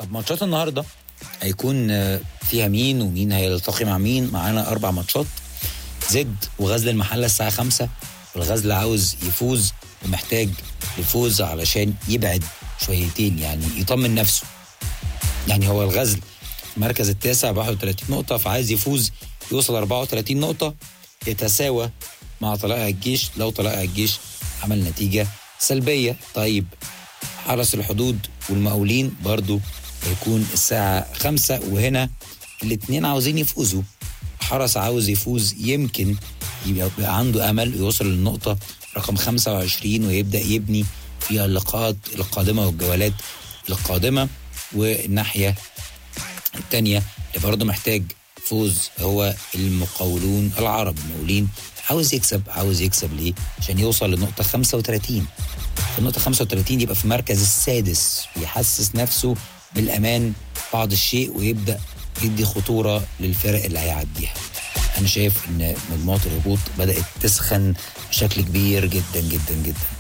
طب ماتشات النهارده هيكون آه، فيها مين ومين هيلتقي مع مين معانا اربع ماتشات زد وغزل المحله الساعه 5 والغزل عاوز يفوز ومحتاج الفوز علشان يبعد شويتين يعني يطمن نفسه يعني هو الغزل المركز التاسع ب 31 نقطة فعايز يفوز يوصل 34 نقطة يتساوى مع طلائع الجيش لو طلائع الجيش عمل نتيجة سلبية طيب حرس الحدود والمقاولين برضو هيكون الساعة خمسة وهنا الاتنين عاوزين يفوزوا حرس عاوز يفوز يمكن يبقى يبقى عنده أمل يوصل للنقطة رقم 25 ويبدأ يبني في اللقاءات القادمة والجولات القادمة والناحية التانية اللي برضه محتاج فوز هو المقاولون العرب المقاولين عاوز يكسب عاوز يكسب ليه؟ عشان يوصل للنقطة 35 في النقطة 35 يبقى في المركز السادس ويحسس نفسه بالأمان بعض الشيء ويبدأ يدي خطورة للفرق اللي هيعديها أنا شايف إن مجموعة الهبوط بدأت تسخن بشكل كبير جدا جدا جدا